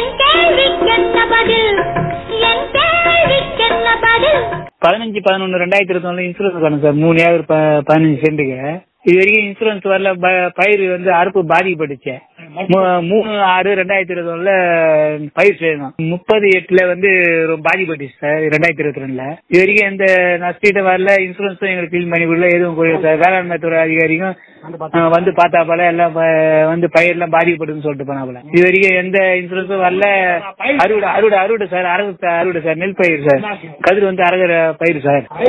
என் கேள்விக்கென்ன பதில் என் கேள்விக்கென்ன பதில் பதினஞ்சு பதினொன்று ரெண்டாயிரத்தி இருபத்தி நாலு இன்சூரன்ஸ் பண்ணேன் சார் மூணு ஏக்கர் ப- பதினஞ்சு சென்ட்டுக்கு இது வரைக்கும் இன்சூரன்ஸ் வரல ப- பயிர் வந்து அறுப்பு பாதிக்கப்பட்டுச்சு மூ- மூணு ஆறு ரெண்டாயிரத்தி இருபத்தி ஒண்ணுல பயிர் செய்யணும் முப்பது எட்டுல வந்து ரொம்ப பாதிக்கப்பட்டுச்சு சார் ரெண்டாயிரத்தி இருபத்தி ரெண்டுல இது வரைக்கும் எந்த நஷ்டீட்டம் வரல இன்சூரன்ஸும் எங்களுக்கு கிளீன் பண்ணி கொடுக்கல எதுவும் கொடுக்கல சார் வேளாண்மை துறை அதிகாரிக்கும் அஹ், வந்து பார்த்தா போல எல்லாம் ப- வந்து பயிரெல்லாம் பாதிக்கப்படுதுன்னு சொல்லிட்டு போனாப்புல இது வரைக்கும் எந்த இன்சூரன்ஸும் வரல அறுவடை அறுவடை அறுவடை சார் அறுவடை அறுவடை சார் நெல் பயிர் சார் கதிர் வந்து அறுகிற பயிர் சார்